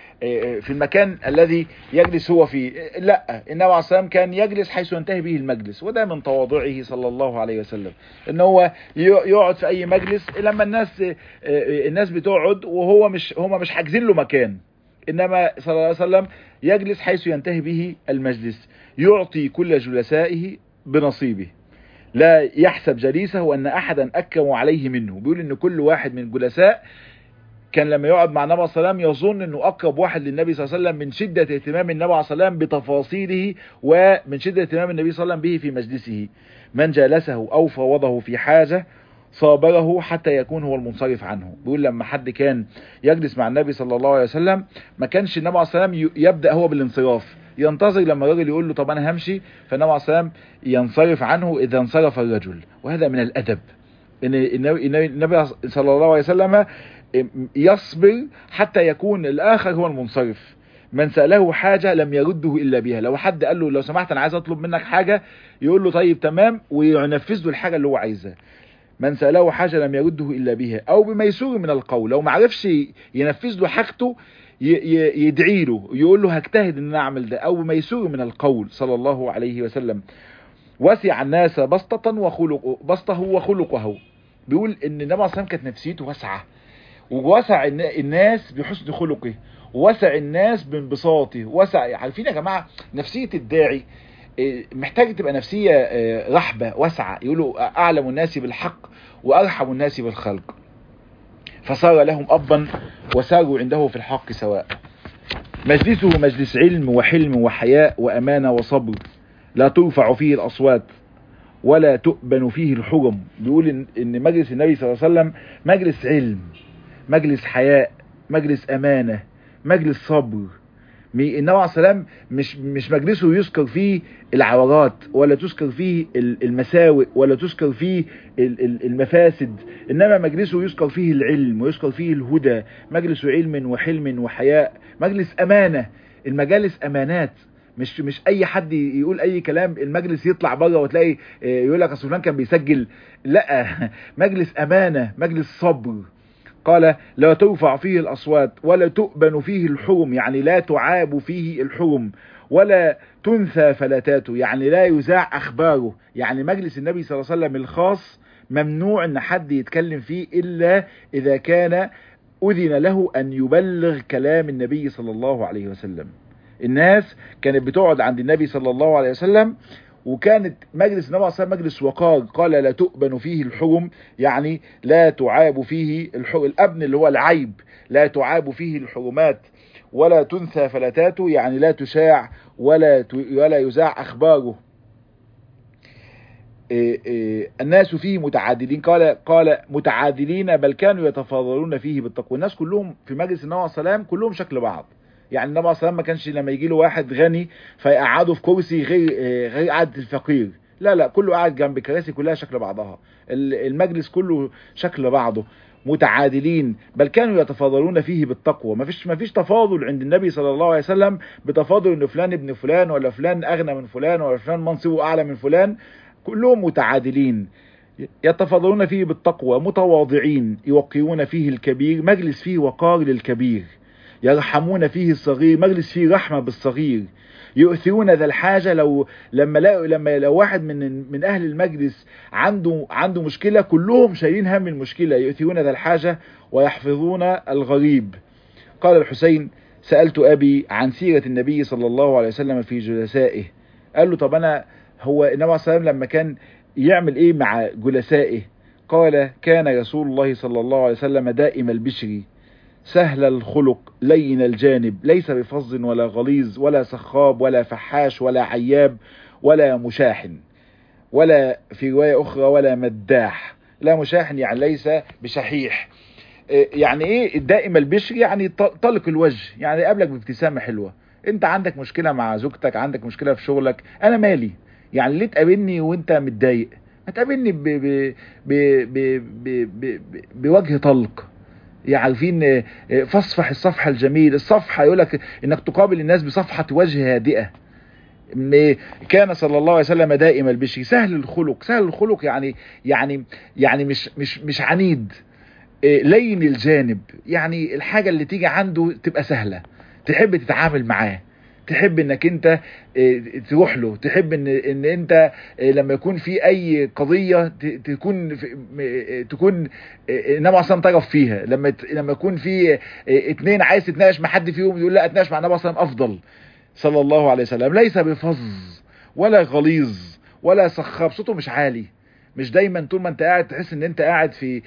في المكان الذي يجلس هو فيه لا النبي عليه الصلاه كان يجلس حيث ينتهي به المجلس وده من تواضعه صلى الله عليه وسلم ان هو يقعد في اي مجلس لما الناس الناس بتقعد وهو مش هم مش حاجزين له مكان انما صلى الله عليه وسلم يجلس حيث ينتهي به المجلس يعطي كل جلسائه بنصيبه لا يحسب جليسه ان احدا اكرم عليه منه بيقول ان كل واحد من الجلساء كان لما يقعد مع النبي صلى الله عليه وسلم يظن انه اقرب واحد للنبي صلى الله عليه وسلم من شدة اهتمام النبي صلى الله عليه وسلم بتفاصيله ومن شدة اهتمام النبي صلى الله عليه وسلم به في مجلسه من جالسه او فوضه في حاجة صابره حتى يكون هو المنصرف عنه بيقول لما حد كان يجلس مع النبي صلى الله عليه وسلم ما كانش النبي عليه الصلاه والسلام يبدا هو بالانصراف ينتظر لما الراجل يقول له طب انا همشي فالنبي عليه الصلاه والسلام ينصرف عنه اذا انصرف الرجل وهذا من الادب ان النبي صلى الله عليه وسلم يصبر حتى يكون الاخر هو المنصرف من سأله حاجة لم يرده إلا بها لو حد قال له لو سمحت أنا عايز أطلب منك حاجة يقول له طيب تمام وينفذ له الحاجة اللي هو عايزها من سأله حاجة لم يرده إلا بها أو بميسور من القول لو ما عرفش ينفذ له حاجته يدعي له يقول له هجتهد ان انا اعمل ده او بميسور من القول صلى الله عليه وسلم وسع الناس بسطة وخلق بسطه وخلقه بيقول ان النبي عليه كانت نفسيته واسعة ووسع الناس بحسن خلقه وسع الناس بانبساطه وسع عارفين يا جماعة نفسية الداعي محتاج تبقى نفسية رحبة واسعة يقولوا أعلم الناس بالحق وأرحم الناس بالخلق فصار لهم أبا وساروا عنده في الحق سواء مجلسه مجلس علم وحلم وحياء وأمانة وصبر لا ترفع فيه الأصوات ولا تؤبن فيه الحرم بيقول إن مجلس النبي صلى الله عليه وسلم مجلس علم مجلس حياء مجلس أمانة مجلس صبر النبي عليه السلام مش مش مجلسه يذكر فيه العورات ولا تذكر فيه المساوئ ولا تذكر فيه المفاسد انما مجلسه يذكر فيه العلم ويذكر فيه الهدى مجلس علم وحلم وحياء مجلس امانه المجالس امانات مش مش اي حد يقول اي كلام المجلس يطلع بره وتلاقي يقول لك اصل فلان كان بيسجل لا مجلس امانه مجلس صبر قال لا ترفع فيه الأصوات ولا تؤبن فيه الحرم يعني لا تعاب فيه الحرم ولا تنثى فلاتاته يعني لا يذاع أخباره يعني مجلس النبي صلى الله عليه وسلم الخاص ممنوع ان حد يتكلم فيه إلا إذا كان أذن له أن يبلغ كلام النبي صلى الله عليه وسلم الناس كانت بتقعد عند النبي صلى الله عليه وسلم وكانت مجلس النبي صلى الله عليه مجلس وقار قال لا تؤبن فيه الحرم يعني لا تعاب فيه الحر الأبن اللي هو العيب لا تعاب فيه الحرمات ولا تنثى فلتاته يعني لا تشاع ولا ولا يذاع أخباره إيه إيه الناس فيه متعادلين قال قال متعادلين بل كانوا يتفاضلون فيه بالتقوى الناس كلهم في مجلس النبي صلى الله عليه وسلم كلهم شكل بعض يعني النبي عليه الصلاه ما كانش لما يجي له واحد غني فيقعده في كرسي غير غير قعده الفقير لا لا كله قاعد جنب كراسي كلها شكل بعضها المجلس كله شكل بعضه متعادلين بل كانوا يتفاضلون فيه بالتقوى ما فيش ما فيش تفاضل عند النبي صلى الله عليه وسلم بتفاضل ان فلان ابن فلان ولا فلان اغنى من فلان ولا فلان منصبه اعلى من فلان كلهم متعادلين يتفاضلون فيه بالتقوى متواضعين يوقرون فيه الكبير مجلس فيه وقار للكبير يرحمون فيه الصغير مجلس فيه رحمة بالصغير يؤثرون ذا الحاجة لو لما لا لما لو واحد من من أهل المجلس عنده عنده مشكلة كلهم شايلين هم المشكلة يؤثرون ذا الحاجة ويحفظون الغريب قال الحسين سألت أبي عن سيرة النبي صلى الله عليه وسلم في جلسائه قال له طب أنا هو النبي عليه الصلاة والسلام لما كان يعمل إيه مع جلسائه قال كان رسول الله صلى الله عليه وسلم دائم البشر سهل الخلق لين الجانب ليس بفظ ولا غليظ ولا سخاب ولا فحاش ولا عياب ولا مشاحن ولا في رواية أخرى ولا مداح لا مشاحن يعني ليس بشحيح يعني ايه دائم البشر يعني طلق الوجه يعني قابلك بابتسامة حلوة انت عندك مشكلة مع زوجتك عندك مشكلة في شغلك انا مالي يعني ليه تقابلني وانت متضايق ما تقابلني ب ب ب ب ب ب بوجه طلق عارفين فاصفح الصفحة الجميل الصفحة يقولك انك تقابل الناس بصفحة وجه هادئة كان صلى الله عليه وسلم دائم البشر سهل الخلق سهل الخلق يعني يعني يعني مش مش مش عنيد لين الجانب يعني الحاجة اللي تيجي عنده تبقى سهلة تحب تتعامل معاه تحب انك انت تروح له تحب ان ان انت لما يكون في اي قضيه تكون تكون النبي اصلا طرف فيها لما لما يكون في اتنين عايز تتناقش مع حد فيهم يقول لا اتناقش مع النبي اصلا افضل صلى الله عليه وسلم ليس بفظ ولا غليظ ولا سخاب صوته مش عالي مش دايما طول ما انت قاعد تحس ان انت قاعد في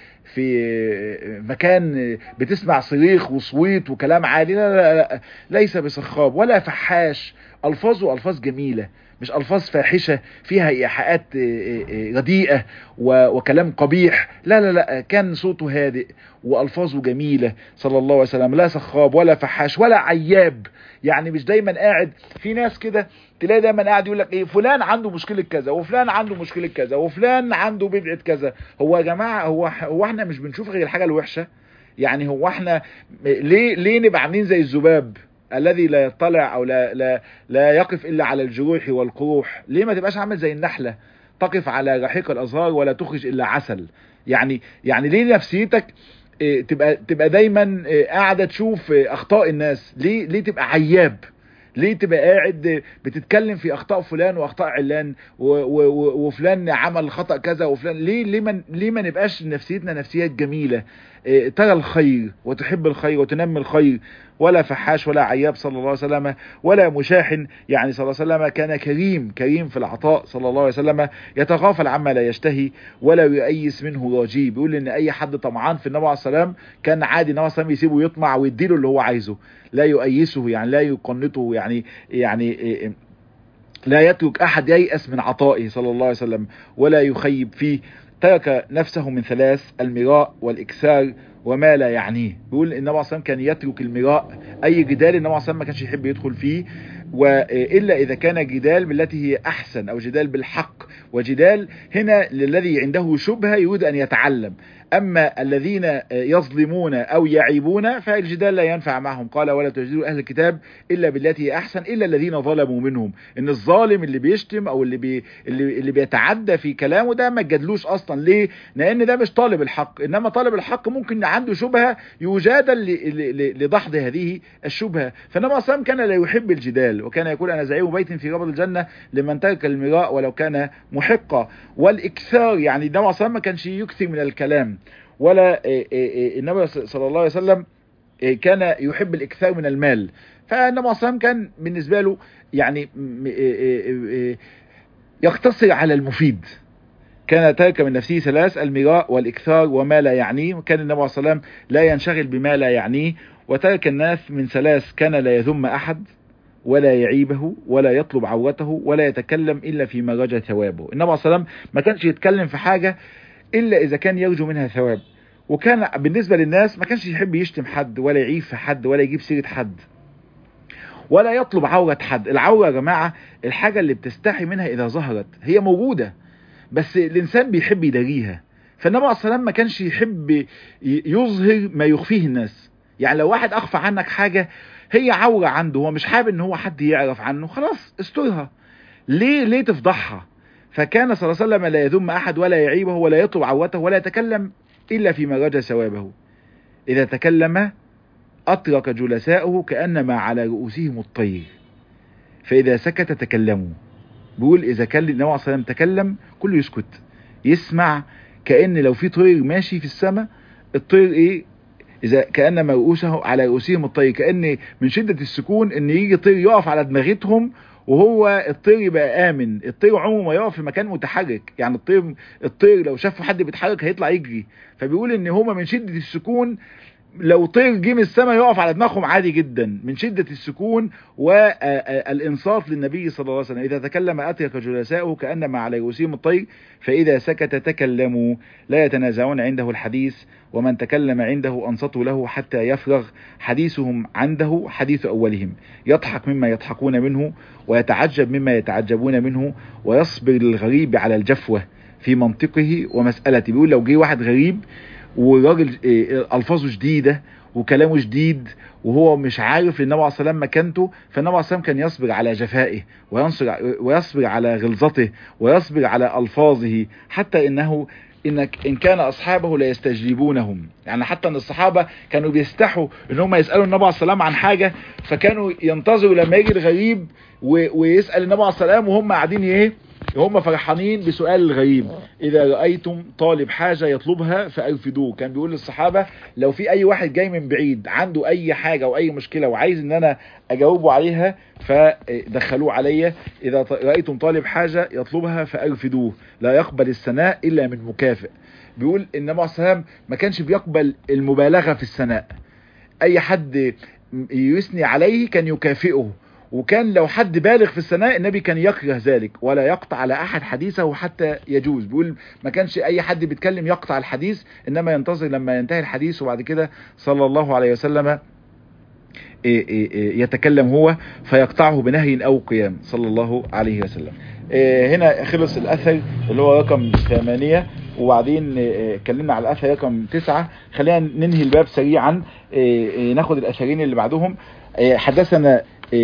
في مكان بتسمع صريخ وصويت وكلام عالي لا لا لا ليس بسخاب ولا فحاش الفاظه الفاظ جميله مش الفاظ فاحشه فيها ايحاءات رديئه وكلام قبيح لا لا لا كان صوته هادئ والفاظه جميله صلى الله عليه وسلم لا سخاب ولا فحاش ولا عياب يعني مش دايما قاعد في ناس كده تلاقي دايما قاعد يقول لك ايه فلان عنده مشكله كذا وفلان عنده مشكله كذا وفلان عنده بدعه كذا هو يا جماعه هو هو احنا مش بنشوف غير الحاجه الوحشه يعني هو احنا ليه ليه نبقى عاملين زي الذباب الذي لا يطلع او لا لا لا يقف الا على الجروح والقروح ليه ما تبقاش عامل زي النحله تقف على رحيق الازهار ولا تخرج الا عسل يعني يعني ليه نفسيتك تبقى تبقى دايما قاعده تشوف اخطاء الناس ليه ليه تبقى عياب ليه تبقى قاعد بتتكلم في اخطاء فلان واخطاء علان وفلان عمل خطا كذا وفلان ليه ليه ما ليه ما نبقاش نفسيتنا نفسيات جميله ترى الخير وتحب الخير وتنمي الخير ولا فحاش ولا عياب صلى الله عليه وسلم ولا مشاحن يعني صلى الله عليه وسلم كان كريم كريم في العطاء صلى الله عليه وسلم يتغافل عما لا يشتهي ولا يؤيس منه راجيه بيقول ان اي حد طمعان في النبي عليه السلام كان عادي النبي عليه السلام يسيبه يطمع ويديله اللي هو عايزه لا يؤيسه يعني لا يقنطه يعني يعني لا يترك احد ييأس من عطائه صلى الله عليه وسلم ولا يخيب فيه ترك نفسه من ثلاث المراء والإكثار وما لا يعنيه بيقول النبي عليه الصلاة كان يترك المراء أي جدال النبي عليه الصلاة ما كانش يحب يدخل فيه وإلا إذا كان جدال بالتي هي أحسن أو جدال بالحق وجدال هنا للذي عنده شبهة يريد أن يتعلم أما الذين يظلمون أو يعيبون فالجدال لا ينفع معهم قال ولا تجدوا أهل الكتاب إلا بالتي هي أحسن إلا الذين ظلموا منهم إن الظالم اللي بيشتم أو اللي, بي اللي, اللي بيتعدى في كلامه ده ما تجادلوش أصلا ليه لأن ده مش طالب الحق إنما طالب الحق ممكن عنده شبهة يجادل لدحض هذه الشبهة فإنما أصلا كان لا يحب الجدال وكان يقول أنا زعيم بيت في ربض الجنة لمن ترك المراء ولو كان محقا والإكثار يعني النبي أصلا ما كانش يكثر من الكلام ولا النبي صلى الله عليه وسلم كان يحب الإكثار من المال فالنبي صلى الله كان بالنسبة له يعني يقتصر على المفيد كان ترك من نفسه ثلاث المراء والإكثار وما لا يعنيه كان النبي صلى الله عليه وسلم لا ينشغل بما لا يعنيه وترك الناس من ثلاث كان لا يذم أحد ولا يعيبه ولا يطلب عورته ولا يتكلم إلا فيما رجى ثوابه النبي صلى الله عليه وسلم ما كانش يتكلم في حاجة إلا إذا كان يرجو منها ثواب وكان بالنسبة للناس ما كانش يحب يشتم حد ولا يعيب في حد ولا يجيب سيرة حد ولا يطلب عورة حد العورة يا جماعة الحاجة اللي بتستحي منها إذا ظهرت هي موجودة بس الإنسان بيحب يداريها فالنبي عليه الصلاة والسلام ما كانش يحب يظهر ما يخفيه الناس يعني لو واحد أخفى عنك حاجة هي عورة عنده هو مش حابب ان هو حد يعرف عنه خلاص استرها ليه ليه تفضحها فكان صلى الله عليه وسلم لا يذم احد ولا يعيبه ولا يطلب عوته ولا يتكلم الا فيما رجى ثوابه اذا تكلم اترك جلساؤه كانما على رؤوسهم الطير فاذا سكت تكلموا بيقول اذا كان النبي عليه الصلاه والسلام تكلم كله يسكت يسمع كان لو في طير ماشي في السماء الطير ايه اذا كانما رؤوسه على رؤوسهم الطير كان من شده السكون ان يجي طير يقف على دماغتهم وهو الطير يبقى امن الطير عمره ما يقف في مكان متحرك يعني الطير الطير لو شاف حد بيتحرك هيطلع يجري فبيقول ان هما من شده السكون لو طير جه من السماء يقف على دماغهم عادي جدا من شدة السكون والإنصات للنبي صلى الله عليه وسلم إذا تكلم أترك جلساؤه كأنما على رؤوسهم الطير فإذا سكت تكلموا لا يتنازعون عنده الحديث ومن تكلم عنده أنصتوا له حتى يفرغ حديثهم عنده حديث أولهم يضحك مما يضحكون منه ويتعجب مما يتعجبون منه ويصبر للغريب على الجفوة في منطقه ومسألته بيقول لو جه واحد غريب وراجل الفاظه شديده وكلامه شديد وهو مش عارف النبي عليه الصلاه والسلام مكانته فالنبي عليه الصلاه والسلام كان يصبر على جفائه وينصر ويصبر على غلظته ويصبر على الفاظه حتى انه انك ان كان اصحابه لا يستجيبونهم يعني حتى ان الصحابه كانوا بيستحوا ان هم يسالوا النبي عليه الصلاه والسلام عن حاجه فكانوا ينتظروا لما يجي الغريب ويسال النبي عليه الصلاه والسلام وهم قاعدين ايه هم فرحانين بسؤال الغريب اذا رأيتم طالب حاجة يطلبها فارفدوه كان بيقول للصحابة لو في اي واحد جاي من بعيد عنده اي حاجة او اي مشكلة وعايز ان انا اجاوبه عليها فدخلوه عليا اذا رأيتم طالب حاجة يطلبها فارفدوه لا يقبل الثناء الا من مكافئ بيقول النبي عليه الصلاة ما كانش بيقبل المبالغة في الثناء اي حد يثني عليه كان يكافئه وكان لو حد بالغ في الثناء النبي كان يكره ذلك ولا يقطع على احد حديثه حتى يجوز بيقول ما كانش اي حد بيتكلم يقطع الحديث انما ينتظر لما ينتهي الحديث وبعد كده صلى الله عليه وسلم يتكلم هو فيقطعه بنهي او قيام صلى الله عليه وسلم هنا خلص الاثر اللي هو رقم ثمانية وبعدين اتكلمنا على الاثر رقم تسعة خلينا ننهي الباب سريعا ناخد الاثرين اللي بعدهم حدثنا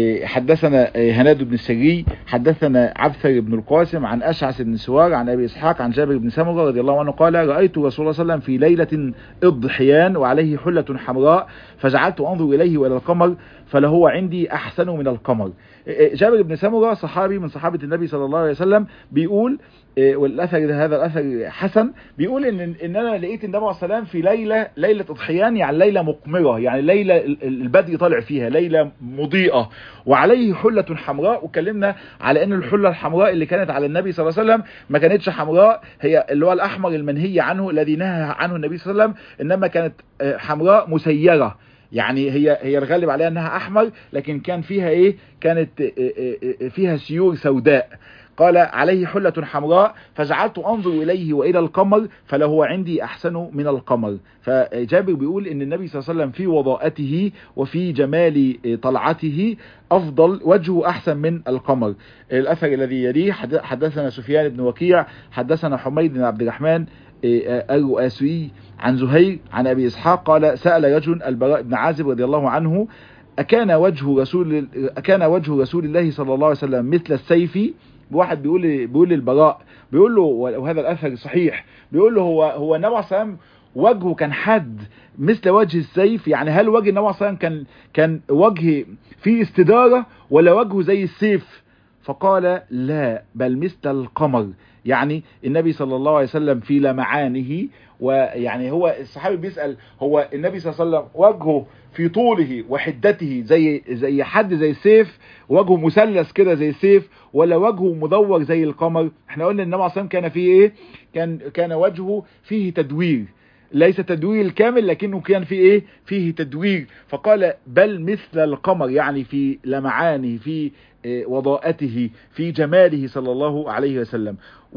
حدثنا هناد بن السري حدثنا عبثر بن القاسم عن أشعث بن سوار عن أبي إسحاق عن جابر بن سمرة رضي الله عنه قال رأيت رسول الله صلى الله عليه وسلم في ليلة إضحيان وعليه حلة حمراء فجعلت أنظر إليه وإلى القمر فلهو عندي أحسن من القمر جابر بن سمرة صحابي من صحابة النبي صلى الله عليه وسلم بيقول والاثر هذا الاثر حسن بيقول ان ان انا لقيت النبي عليه السلام في ليله ليله اضحيان يعني ليله مقمره يعني ليله البدء طالع فيها ليله مضيئه وعليه حله حمراء واتكلمنا على ان الحله الحمراء اللي كانت على النبي صلى الله عليه وسلم ما كانتش حمراء هي اللي هو الاحمر المنهي عنه الذي نهى عنه النبي صلى الله عليه وسلم انما كانت حمراء مسيره يعني هي هي الغالب عليها انها احمر لكن كان فيها ايه كانت فيها سيور سوداء قال عليه حلة حمراء فجعلت أنظر إليه وإلى القمر فلهو عندي أحسن من القمر فجابر بيقول إن النبي صلى الله عليه وسلم في وضاءته وفي جمال طلعته أفضل وجهه أحسن من القمر الأثر الذي يليه حدثنا سفيان بن وكيع حدثنا حميد بن عبد الرحمن الرؤاسي عن زهير عن أبي إسحاق قال سأل رجل البراء بن عازب رضي الله عنه أكان وجه رسول أكان وجه رسول الله صلى الله عليه وسلم مثل السيف واحد بيقول بيقول للبراء بيقول له وهذا الاثر صحيح بيقول له هو هو النبي عليه الصلاه وجهه كان حد مثل وجه السيف يعني هل وجه النبي عليه الصلاه كان كان وجه فيه استداره ولا وجهه زي السيف فقال لا بل مثل القمر يعني النبي صلى الله عليه وسلم في لمعانه ويعني هو الصحابي بيسأل هو النبي صلى الله عليه وسلم وجهه في طوله وحدته زي زي حد زي السيف وجهه مثلث كده زي السيف ولا وجهه مدور زي القمر احنا قلنا النبي عليه كان فيه ايه كان كان وجهه فيه تدوير ليس تدوير الكامل لكنه كان فيه ايه فيه تدوير فقال بل مثل القمر يعني في لمعانه في وضاءته في جماله صلى الله عليه وسلم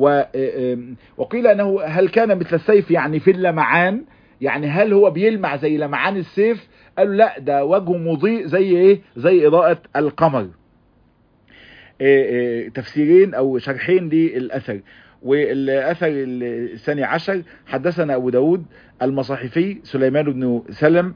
وقيل انه هل كان مثل السيف يعني في اللمعان يعني هل هو بيلمع زي لمعان السيف قالوا لا ده وجهه مضيء زي ايه زي اضاءة القمر إيه إيه تفسيرين او شرحين للاثر والاثر الثاني عشر حدثنا ابو داود المصاحفي سليمان بن سلم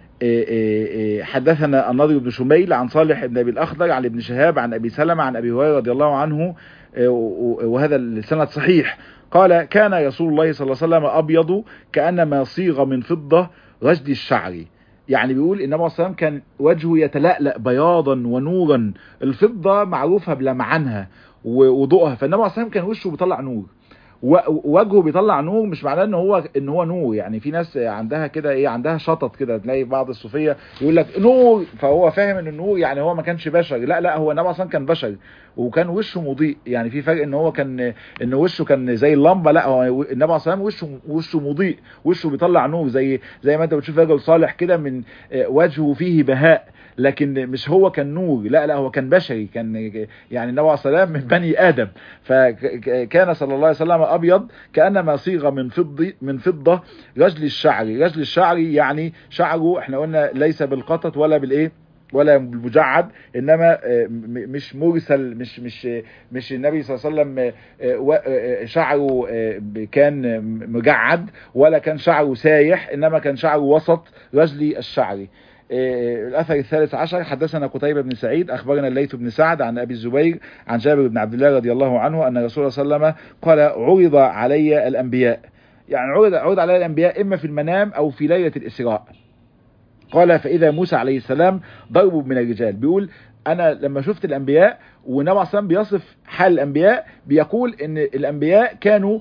حدثنا النضر بن شميل عن صالح بن ابي الاخضر عن ابن شهاب عن ابي سلمة عن ابي هريره رضي الله عنه وهذا السند صحيح قال كان رسول الله صلى الله عليه وسلم ابيض كانما صيغ من فضه رجل الشعر يعني بيقول النبي صلى الله عليه وسلم كان وجهه يتلألأ بياضا ونورا الفضه معروفه بلمعانها وضوءها فالنبي صلى الله عليه وسلم كان وشه بيطلع نور وجهه بيطلع نور مش معناه ان هو ان هو نور يعني في ناس عندها كده ايه عندها شطط كده تلاقي بعض الصوفيه يقول لك نور فهو فاهم ان النور يعني هو ما كانش بشر لا لا هو النبي اصلا كان بشر وكان وشه مضيء يعني في فرق ان هو كان ان وشه كان زي اللمبه لا هو النبي عليه الصلاه وشه وشه مضيء وشه بيطلع نور زي زي ما انت بتشوف رجل صالح كده من وجهه فيه بهاء لكن مش هو كان نور لا لا هو كان بشري كان يعني النبي عليه الصلاه من بني ادم فكان صلى الله عليه وسلم ابيض كانما صيغه من فضه من فضه رجل الشعر رجل الشعر يعني شعره احنا قلنا ليس بالقطط ولا بالايه ولا بالمجعد انما مش مرسل مش مش مش النبي صلى الله عليه وسلم شعره كان مجعد ولا كان شعره سايح انما كان شعره وسط رجلي الشعري الأثر الثالث عشر حدثنا قتيبة بن سعيد أخبرنا الليث بن سعد عن أبي الزبير عن جابر بن عبد الله رضي الله عنه أن رسول الله صلى الله عليه وسلم قال عرض علي الأنبياء يعني عرض, عرض علي الأنبياء إما في المنام أو في ليلة الإسراء قال فإذا موسى عليه السلام ضرب من الرجال بيقول أنا لما شفت الأنبياء ونبي عليه السلام بيصف حال الأنبياء بيقول إن الأنبياء كانوا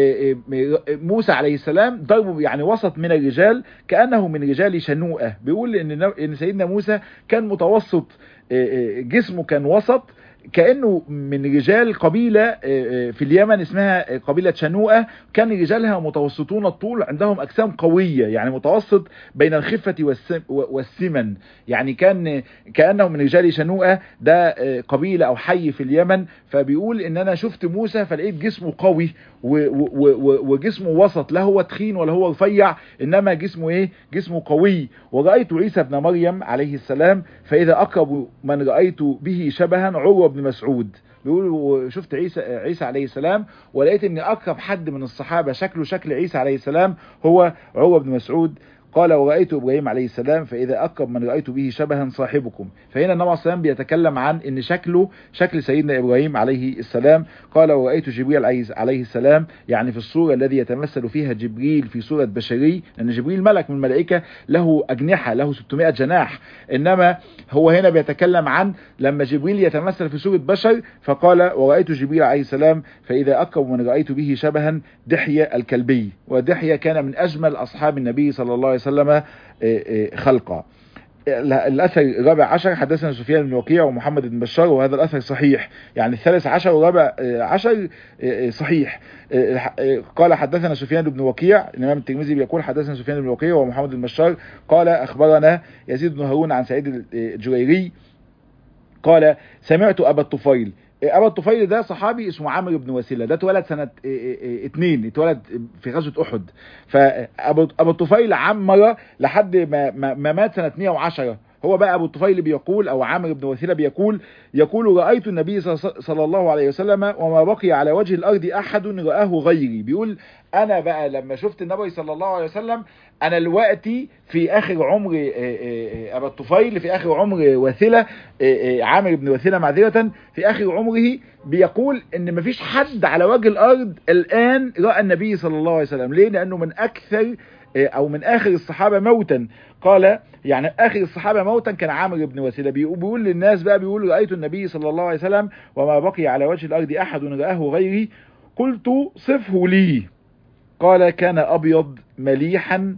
موسى عليه السلام ضربه يعني وسط من الرجال كأنه من رجال شنوءة بيقول إن إن سيدنا موسى كان متوسط جسمه كان وسط كأنه من رجال قبيلة في اليمن اسمها قبيلة شنوءة كان رجالها متوسطون الطول عندهم أجسام قوية يعني متوسط بين الخفة والسمن يعني كان كأنه من رجال شنوءة ده قبيلة أو حي في اليمن فبيقول إن أنا شفت موسى فلقيت جسمه قوي وجسمه وسط لا هو تخين ولا هو رفيع إنما جسمه إيه جسمه قوي ورأيت عيسى ابن مريم عليه السلام فإذا أقرب من رأيت به شبها عروة بن مسعود بيقول شفت عيسى عيسى عليه السلام ولقيت ان اقرب حد من الصحابه شكله شكل عيسى عليه السلام هو عروه بن مسعود قال ورأيت إبراهيم عليه السلام فإذا أقرب من رأيت به شبها صاحبكم فهنا النبي عليه السلام بيتكلم عن أن شكله شكل سيدنا إبراهيم عليه السلام قال ورأيت جبريل عليه السلام يعني في الصورة الذي يتمثل فيها جبريل في صورة بشري لأن جبريل ملك من الملائكة له أجنحة له 600 جناح إنما هو هنا بيتكلم عن لما جبريل يتمثل في صورة بشر فقال ورأيت جبريل عليه السلام فإذا أقرب من رأيت به شبها دحية الكلبي ودحية كان من أجمل أصحاب النبي صلى الله عليه وسلم خلقا الاثر الرابع عشر حدثنا سفيان بن وكيع ومحمد بن بشار وهذا الاثر صحيح يعني الثالث عشر والرابع عشر صحيح قال حدثنا سفيان بن وكيع الامام الترمذي بيقول حدثنا سفيان بن وكيع ومحمد بن بشار قال اخبرنا يزيد بن هارون عن سعيد الجريري قال سمعت ابا الطفيل ابا الطفيل ده صحابي اسمه عامر بن وسيله ده اتولد سنه اتنين اتولد في غزوه احد فابو ابو الطفيل عمر لحد ما, ما, ما مات سنه 110 هو بقى ابو الطفيل بيقول او عامر بن وسيله بيقول يقول رايت النبي صلى الله عليه وسلم وما بقي على وجه الارض احد راه غيري بيقول انا بقى لما شفت النبي صلى الله عليه وسلم انا دلوقتي في اخر عمر ابا الطفيل في اخر عمر وثيله عامر بن وثيله معذره في اخر عمره بيقول ان مفيش حد على وجه الارض الان راى النبي صلى الله عليه وسلم ليه لانه من اكثر او من اخر الصحابه موتا قال يعني اخر الصحابه موتا كان عامر بن وسيله بيقول للناس بقى بيقول رايت النبي صلى الله عليه وسلم وما بقي على وجه الارض احد راه غيري قلت صفه لي قال كان ابيض مليحا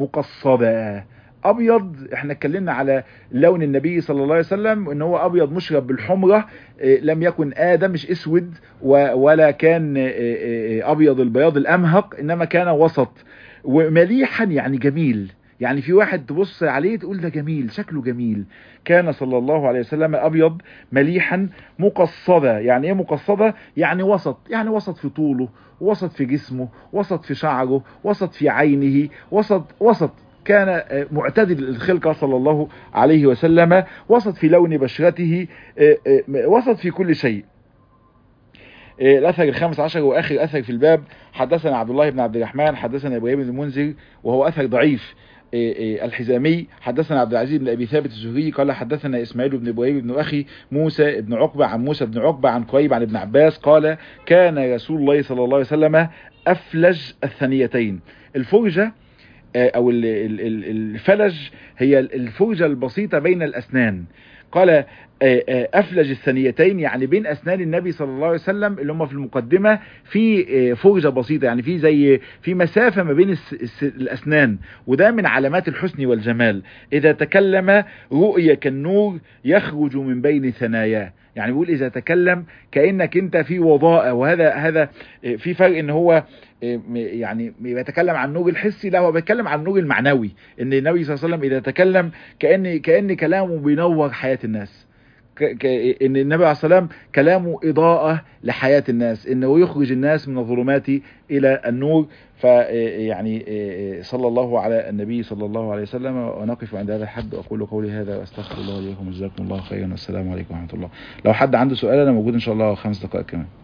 مقصبا ابيض احنا اتكلمنا على لون النبي صلى الله عليه وسلم ان هو ابيض مشرب بالحمره لم يكن ادم مش اسود ولا كان ابيض البياض الامهق انما كان وسط ومليحا يعني جميل يعني في واحد تبص عليه تقول ده جميل شكله جميل كان صلى الله عليه وسلم ابيض مليحا مقصدا يعني ايه مقصدا يعني وسط يعني وسط في طوله وسط في جسمه وسط في شعره وسط في عينه وسط وسط كان معتدل الخلقة صلى الله عليه وسلم وسط في لون بشرته وسط في كل شيء الأثر الخامس عشر وآخر أثر في الباب حدثنا عبد الله بن عبد الرحمن حدثنا إبراهيم بن المنذر وهو أثر ضعيف الحزامي حدثنا عبد العزيز بن ابي ثابت الزهري قال حدثنا اسماعيل بن ابراهيم بن اخي موسى بن عقبه عن موسى بن عقبه عن قريب عن ابن عباس قال كان رسول الله صلى الله عليه وسلم افلج الثنيتين الفرجه او الفلج هي الفرجه البسيطه بين الاسنان قال افلج الثنيتين يعني بين اسنان النبي صلى الله عليه وسلم اللي هم في المقدمه في فرجه بسيطه يعني في زي في مسافه ما بين الاسنان وده من علامات الحسن والجمال اذا تكلم رؤيا كالنور يخرج من بين ثناياه يعني بيقول اذا تكلم كانك انت في وضاءه وهذا هذا في فرق ان هو يعني بيتكلم عن النور الحسي لا هو بيتكلم عن النور المعنوي ان النبي صلى الله عليه وسلم اذا تكلم كان كان كلامه بينور حياه الناس ان النبي عليه الصلاه والسلام كلامه اضاءه لحياه الناس انه يخرج الناس من الظلمات الى النور فيعني صلى الله على النبي صلى الله عليه وسلم ونقف عند هذا الحد واقول قولي هذا واستغفر الله لي ولكم جزاكم الله خيرا والسلام عليكم ورحمه الله لو حد عنده سؤال انا موجود ان شاء الله خمس دقائق كمان